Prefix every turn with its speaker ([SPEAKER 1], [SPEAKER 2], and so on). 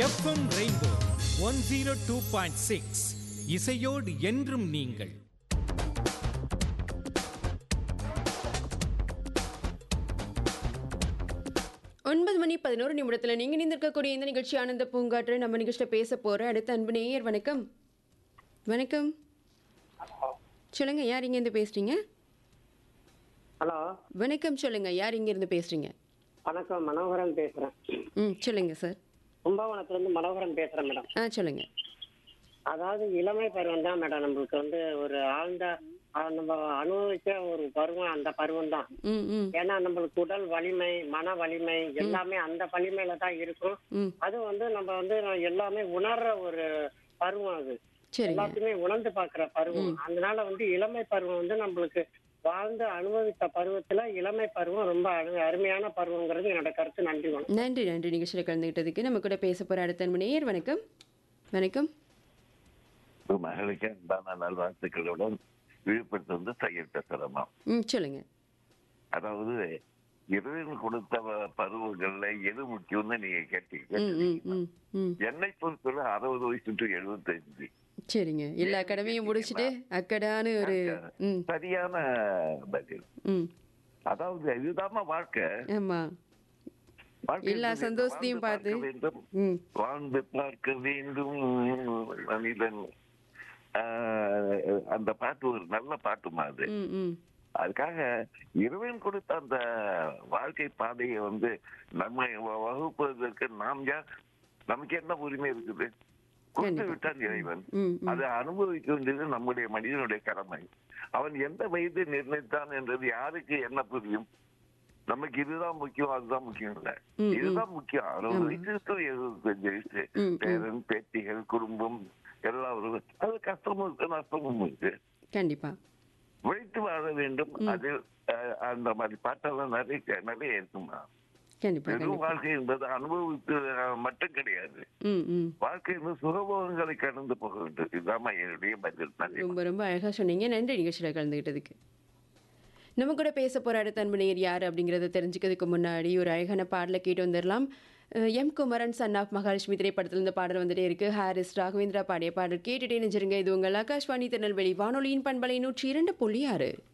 [SPEAKER 1] FM rainbow one zero two point six இசையோடு என்றும் நீங்கள்
[SPEAKER 2] ஒன்பது மணி பதினோரு நிமிடத்தில் நீங்கள் நிந்திருக்கக்கூடிய இந்த நிகழ்ச்சி ஆனந்த பூங்காற்று நம்ம நிகழ்ச்சியில் பேச போகிற அடுத்த அன்பு நேயர் வணக்கம் வணக்கம் சொல்லுங்க யார் இங்கேருந்து பேசுறீங்க
[SPEAKER 3] ஹலோ
[SPEAKER 2] வணக்கம் சொல்லுங்க யார் இங்கேருந்து பேசுறீங்க
[SPEAKER 3] வணக்கம் மனோகரன் பேசுறேன்
[SPEAKER 2] ம் சொல்லுங்க சார்
[SPEAKER 3] கும்பகோணத்துல இருந்து மனோகரன் பேசுறேன் மேடம்
[SPEAKER 2] ஆ சொல்லுங்க
[SPEAKER 3] அதாவது இளமை பருவம் தான் மேடம் நம்மளுக்கு வந்து ஒரு ஆழ்ந்த ஆ, நம்ம அனுபவிச்ச ஒரு பருவம் அந்த பருவம் தான்
[SPEAKER 2] ம் ம்
[SPEAKER 3] ஏன்னா நம்மளுக்கு உடல் வலிமை மன வலிமை எல்லாமே அந்த வலிமையில தான் இருக்கும்
[SPEAKER 2] ம்
[SPEAKER 3] அது வந்து நம்ம வந்து எல்லாமே உணர்ற ஒரு பருவம் அது
[SPEAKER 2] சரிங்க
[SPEAKER 3] எல்லாத்தையுமே உணர்ந்து பாக்குற பருவம் அதனால வந்து இளமை பருவம் வந்து நம்மளுக்கு வாழ்ந்து அனுபவித்த பருவத்துல இளமை பருவம் ரொம்ப அரு- அருமையான பருவங்கிறது என்னோட கருத்து நன்றி வணக்கம்
[SPEAKER 2] நன்றி நன்றி நிகழ்ச்சியில் கலந்துக்கிட்டதுக்கு நம்ம கூட பேச போகிற அடுத்த அன்பு நேயர் வணக்கம் வணக்கம்
[SPEAKER 4] மகளுக்கு அன்பான நல்வாழ்த்துக்களுடன் விழுப்புரத்து வந்து தையல் பேசுறமா
[SPEAKER 2] ம் சொல்லுங்க
[SPEAKER 4] அதாவது இறைவன் கொடுத்த ப- பருவங்கள்ல எது முக்கியம்னு நீங்க
[SPEAKER 2] ம்
[SPEAKER 4] கேட்டீங்க
[SPEAKER 2] ம் ம் ம்
[SPEAKER 4] என்னை பொறுத்தவரை அறுபது வயசு டு எழுபத்தஞ்சு
[SPEAKER 2] சரிங்க எல்லா கடமையும் முடிச்சுட்டு அக்கடான ஒரு ம்
[SPEAKER 4] சரியான பதில்
[SPEAKER 2] ம்
[SPEAKER 4] அதாவது இதுதாம்மா வாழ்க்கை
[SPEAKER 2] ஆமாம்
[SPEAKER 4] வாழ்க்கை
[SPEAKER 2] எல்லா
[SPEAKER 4] என்பது
[SPEAKER 2] சந்தோஷத்தையும்
[SPEAKER 4] வாழ்ந்து
[SPEAKER 2] பார்த்து.
[SPEAKER 4] பார்க்க வேண்டும்
[SPEAKER 2] ம்
[SPEAKER 4] வாழ்ந்து பார்க்க வேண்டும் மனிதன் ஆஹ், அந்த பாட்டு ஒரு நல்ல பாட்டுமா அது
[SPEAKER 2] ம் ம்
[SPEAKER 4] அதுக்காக இறைவன் கொடுத்த அந்த வாழ்க்கை பாதையை வந்து நம்ம வ- வகுப்பதற்கு நாம் யார் நமக்கு என்ன உரிமை இருக்குது கொடுத்து
[SPEAKER 2] கண்டிப்பா.
[SPEAKER 4] விட்டான் இறைவன்
[SPEAKER 2] ம் ம்
[SPEAKER 4] அதை அனுபவிக்க வேண்டியது நம்முடைய மனிதனுடைய கடமை அவன் எந்த வயது நிர்ணயித்தான் என்றது யாருக்கு என்ன புரியும் நமக்கு இதுதான் முக்கியம் அதுதான் முக்கியம் இல்ல
[SPEAKER 2] ம், ம்.
[SPEAKER 4] இதுதான் முக்கியம் அறுபது
[SPEAKER 2] ஆமா.
[SPEAKER 4] வயசு to எழுபத்தஞ்சு வயசு
[SPEAKER 2] ம், ம்.
[SPEAKER 4] பேரன் பேத்திகள் குடும்பம் எல்லாரும் அது கஷ்டமும் இருக்கு நஷ்டமும் இருக்கு
[SPEAKER 2] கண்டிப்பா
[SPEAKER 4] உழைத்து வாழ வேண்டும் அது அஹ், அந்த மாதிரி பாட்டெல்லாம் நிறைய நிறைய இருக்குமா
[SPEAKER 2] கண்டிப்பா
[SPEAKER 4] வெறும்
[SPEAKER 2] கண்டிப்பா
[SPEAKER 4] வாழ்க்கை என்பது அனுபவித்து அஹ், மட்டும் கிடையாது
[SPEAKER 2] ம் ம்
[SPEAKER 4] வாழ்க்கை வந்து சுகபோகங்களை கடந்து போக வேண்டும் இதுதான் என்னுடைய பதில் நன்றி
[SPEAKER 2] ரொம்ப ரொம்ப அழகாக சொன்னீங்க நன்றி நிகழ்ச்சியில் கலந்துக்கிட்டதுக்கு நம்ம கூட பேச போகிற அடுத்த அன்பு நேயர் யார் அப்படிங்கிறத தெரிஞ்சுக்கிறதுக்கு முன்னாடி ஒரு அழகான பாடலை கேட்டு வந்துடலாம் அஹ் M Kumaran son of Mahalakshmi திரைப்படத்தில் இந்த பாடல் வந்துட்டே இருக்கு ஹாரிஸ் ராகவேந்திரா பாடிய பாடல் கேட்டுட்டே நெஞ்சிருங்க இது உங்கள் ஆகாஷ்வாணி திருநெல்வேலி வானொலியின் பண்பலை நூற்றி இரண்டு புள்ளி ஆறு